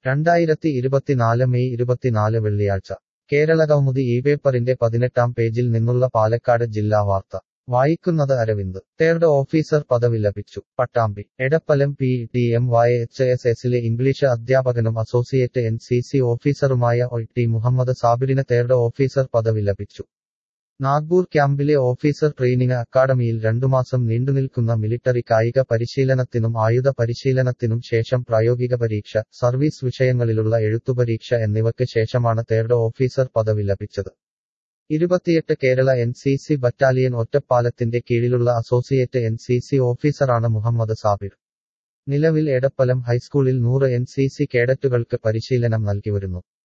രണ്ടായിരത്തി ഇരുപത്തിനാല് മെയ് ഇരുപത്തിനാല് വെള്ളിയാഴ്ച കേരളകൗമുദി ഈ പേപ്പറിന്റെ പതിനെട്ടാം പേജിൽ നിന്നുള്ള പാലക്കാട് ജില്ലാ വാർത്ത വായിക്കുന്നത് അരവിന്ദ് തേർഡ് ഓഫീസർ പദവി ലഭിച്ചു Pattambi Edappalam P T M Y H S എസിലെ ഇംഗ്ലീഷ് അധ്യാപകനും അസോസിയേറ്റ് എൻ സി സി ഓഫീസറുമായ ഒ ടി മുഹമ്മദ് സാബിറിന് തേർഡ് ഓഫീസർ പദവി ലഭിച്ചു നാഗ്പൂർ ക്യാമ്പിലെ ഓഫീസർ ട്രെയിനിങ് അക്കാഡമിയിൽ രണ്ടുമാസം നീണ്ടുനിൽക്കുന്ന മിലിട്ടറി കായിക പരിശീലനത്തിനും ആയുധ പരിശീലനത്തിനും ശേഷം പ്രായോഗിക പരീക്ഷ സർവീസ് വിഷയങ്ങളിലുള്ള എഴുത്തുപരീക്ഷ എന്നിവയ്ക്ക് ശേഷമാണ് തേർഡ് ഓഫീസർ പദവി ലഭിച്ചത് ഇരുപത്തിയെട്ട് Kerala N C C battalion ഒറ്റപ്പാലത്തിന്റെ കീഴിലുള്ള അസോസിയേറ്റ് എൻ സി സി ഓഫീസറാണ് മുഹമ്മദ് സാബിർ നിലവിൽ എടപ്പലം ഹൈസ്കൂളിൽ നൂറ് എൻ സി സി കേഡറ്റുകൾക്ക് പരിശീലനം നൽകിവരുന്നു